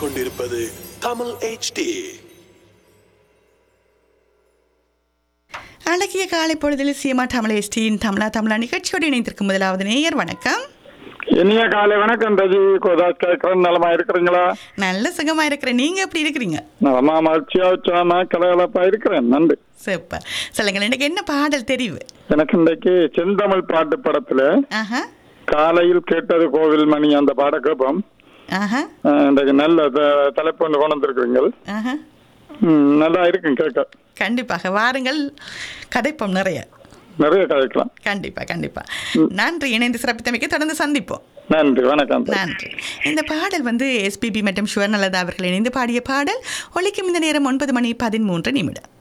கேட்டுக்கொண்டிருப்பது தமிழ் HD அழகிய காலை பொழுதில் சீமா தமிழ் எஸ்டியின் தமிழா தமிழா நிகழ்ச்சியோடு இணைந்திருக்கும் முதலாவது நேயர் வணக்கம் இனிய காலை வணக்கம் ரஜி கோதாஸ் கேட்கறேன் நலமா இருக்கிறீங்களா நல்ல சுகமா இருக்கிறேன் நீங்க எப்படி இருக்கிறீங்க நலமா மகிழ்ச்சியா உற்சாகமா கலகலப்பா இருக்கிறேன் நன்றி சூப்பர் சொல்லுங்கள் எனக்கு என்ன பாடல் தெரிவு எனக்கு இன்றைக்கு செந்தமிழ் பாட்டு படத்துல ஆஹா காலையில் கேட்டது கோவில் மணி அந்த பாட கேட்போம் ஆஹா அஹ் இன்றைக்கு நல்ல த- தலைப்பு ஒன்று கொண்டு வந்திருக்கிறீங்க ஆஹா ம், நல்லா இருக்கும் கேட்க கண்டிப்பாக வாருங்கள் கதைப்போம் நிறைய நிறைய கதைக்கலாம் கண்டிப்பா கண்டிப்பா நன்றி இணைந்து சிறப்பித்தமைக்கு தொடர்ந்து சந்திப்போம் நன்றி வணக்கம் நன்றி இந்த பாடல் வந்து எஸ்பிபி மற்றும் சுவர்ணலதா அவர்கள் இணைந்து பாடிய பாடல் ஒலிக்கும் இந்த நேரம் ஒன்பது மணி பதிமூன்று நிமிடம்